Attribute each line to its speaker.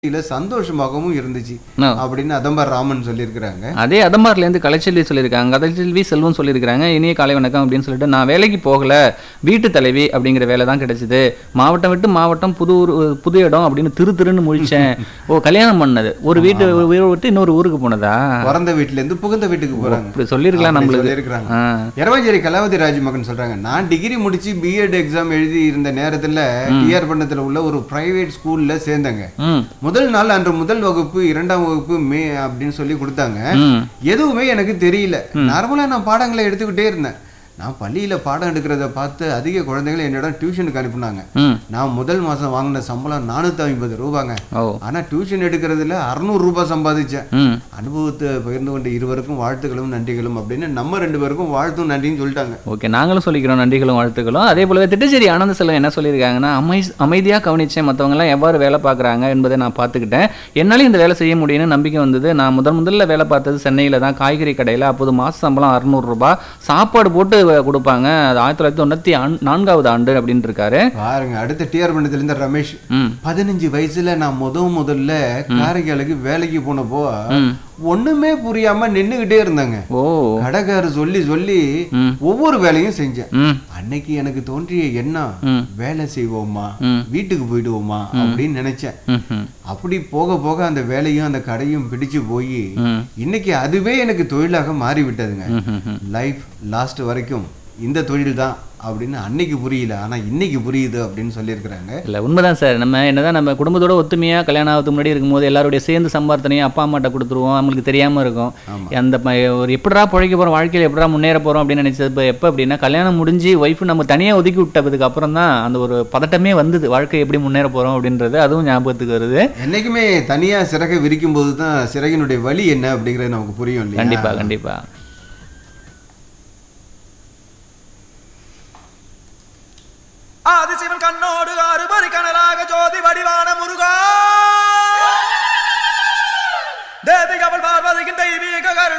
Speaker 1: இல்ல சந்தோஷமாகவும் இருந்துச்சு
Speaker 2: ஆ.
Speaker 1: அப்படின்னு அதம்பர் ராமன் சொல்லியிருக்கிறாங்க
Speaker 2: அதே அதம்பார்லேருந்து கலைச்செல்வி சொல்லியிருக்காங்க கலைச்செல்வி செல்வம் சொல்லியிருக்காங்க இனிய காலை வணக்கம் அப்படின்னு சொல்லிட்டு நான் வேலைக்கு போகல வீட்டு தலைவி அப்படிங்கிற வேலை தான் கிடைச்சது மாவட்டம் விட்டு மாவட்டம் புது ஊர் புது இடம் அப்படின்னு திரு திருன்னு முழிச்சேன் ஓ கல்யாணம் பண்ணது ஒரு வீட்டு வீடு விட்டு இன்னொரு ஊருக்கு போனதா
Speaker 1: பிறந்த வீட்டுல இருந்து புகுந்த வீட்டுக்கு போறாங்க
Speaker 2: இப்படி சொல்லியிருக்கலாம்
Speaker 1: அப்படி
Speaker 2: நம்மளுக்கு
Speaker 1: சொல்லியிருக்கிறாங்க
Speaker 2: ஆ
Speaker 1: எரவாஞ்சேரி கலாவதி ராஜமகன் சொல்றாங்க நான் டிகிரி முடிச்சு பிஎட் எக்ஸாம் எழுதி இருந்த நேரத்துல டிஆர் பண்ணத்துல உள்ள ஒரு பிரைவேட் ஸ்கூல்ல சேர்ந்தேங்க
Speaker 2: ம்
Speaker 1: முதல் நாள் அன்று முதல் வகுப்பு இரண்டாம் வகுப்பு மே அப்படின்னு சொல்லி கொடுத்தாங்க
Speaker 2: ம்
Speaker 1: எதுவுமே எனக்கு தெரியல நார்மலா நான் பாடங்களை எடுத்துக்கிட்டே இருந்தேன் நான் பள்ளியில பாடம் எடுக்கிறத பார்த்து அதிக குழந்தைகள் என்னிடம் டியூஷனுக்கு அனுப்புனாங்க
Speaker 2: ம்
Speaker 1: நான் முதல் மாசம் வாங்கின சம்பளம் நானூத்தி ஐம்பது ரூபாங்க
Speaker 2: ஓ
Speaker 1: ஆனா டியூஷன் எடுக்கிறதுல அறுநூறு ரூபாய் சம்பாதிச்சேன்
Speaker 2: ம்
Speaker 1: அனுபவத்தை பகிர்ந்து கொண்ட இருவருக்கும் வாழ்த்துக்களும் நன்றிகளும் அப்படின்னு நம்ம ரெண்டு பேருக்கும் வாழ்த்தும் நன்றின்னு சொல்லிட்டாங்க
Speaker 2: ஓகே நாங்களும் சொல்லிக்கிறோம் நன்றிகளும் வாழ்த்துக்களும் அதே போலவே திட்டச்சேரி ஆனந்த செல்வம் என்ன சொல்லியிருக்காங்கன்னா அமை அமைதியாக கவனிச்சேன் மற்றவங்கலாம் எவ்வாறு வேலை பார்க்குறாங்க என்பதை நான் பார்த்துக்கிட்டேன் என்னாலையும் இந்த வேலை செய்ய முடியும்னு நம்பிக்கை வந்தது நான் முதன் முதல்ல வேலை பார்த்தது சென்னையில் தான் காய்கறி கடையில் அப்போது மாத சம்பளம் அறுநூறுபா சாப்பாடு போட்டு வ- கொடுப்பாங்க அது ஆயிரத்தி தொள்ளாயிரத்தி தொண்ணூற்றி நான்காவது ஆண்டு அப்படின்னு இருக்காரு
Speaker 1: பாருங்க அடுத்த டிஆர் பண்ணத்துல இருந்த ரமேஷ்
Speaker 2: ம்
Speaker 1: பதினஞ்சு வயசுல நான் முத முதல்ல காரைக்காலுக்கு வேலைக்கு போனப்போ
Speaker 2: ம்
Speaker 1: ஒண்ணுமே புரியாம நின்னுகிட்டே இருந்தாங்க
Speaker 2: ஓ
Speaker 1: கடைக்காரு சொல்லி சொல்லி
Speaker 2: ம்
Speaker 1: ஒவ்வொரு வேலையும் செஞ்சேன்
Speaker 2: ம்
Speaker 1: அன்னைக்கு எனக்கு தோன்றிய எண்ணம்
Speaker 2: ம்.
Speaker 1: வேலை செய்வோமா
Speaker 2: ம்.
Speaker 1: வீட்டுக்கு போயிடுவோமா அப்படின்னு நினைச்சேன்
Speaker 2: ம் ம்
Speaker 1: அப்படி போக போக அந்த வேலையும் அந்த கடையும் பிடிச்சு போய்
Speaker 2: ம்
Speaker 1: இன்னைக்கு அதுவே எனக்கு தொழிலாக மாறி விட்டதுங்க
Speaker 2: ம் ம் ம்
Speaker 1: லைஃப் லாஸ்ட் வரைக்கும் இந்த தொழில் தான் அப்படின்னு அன்னைக்கு புரியல ஆனா இன்னைக்கு புரியுது அப்படின்னு சொல்லியிருக்கிறாங்க
Speaker 2: இல்லை உண்மைதான் சார் நம்ம என்னதான் நம்ம குடும்பத்தோட ஒத்துமையாக கல்யாணம் ஆகிறதுக்கு முன்னாடி இருக்கும்போது எல்லாருடைய சேர்ந்து சம்பார்த்தனையும் அப்பா அம்மாட்ட கொடுத்துருவோம் நம்மளுக்கு தெரியாமல் இருக்கும்
Speaker 1: ஆமா.
Speaker 2: அந்த ம- ஒரு எப்படிடா பிழைக்க போகிறோம் வாழ்க்கையில் எப்படிடா முன்னேற போகிறோம் அப்படின்னு நினச்சது இப்போ எப்போ அப்படின்னா கல்யாணம் முடிஞ்சு ஒய்ஃபு நம்ம தனியாக ஒதுக்கி விட்டதுக்கு அப்புறம் தான் அந்த ஒரு பதட்டமே வந்தது வாழ்க்கை எப்படி முன்னேற போகிறோம் அப்படின்றது அதுவும் ஞாபகத்துக்கு வருது
Speaker 1: என்னைக்குமே தனியா சிறகை விரிக்கும் போது தான் சிறகினுடைய வலி என்ன அப்படிங்கிறது நமக்கு புரியும் இல்லையா
Speaker 2: கண்டிப்பாக கண்டிப்பாக
Speaker 3: ஆதிசிவன் கண்ணோடு ஆறுபறி கனலாக ஜோதி வடிவான முருகா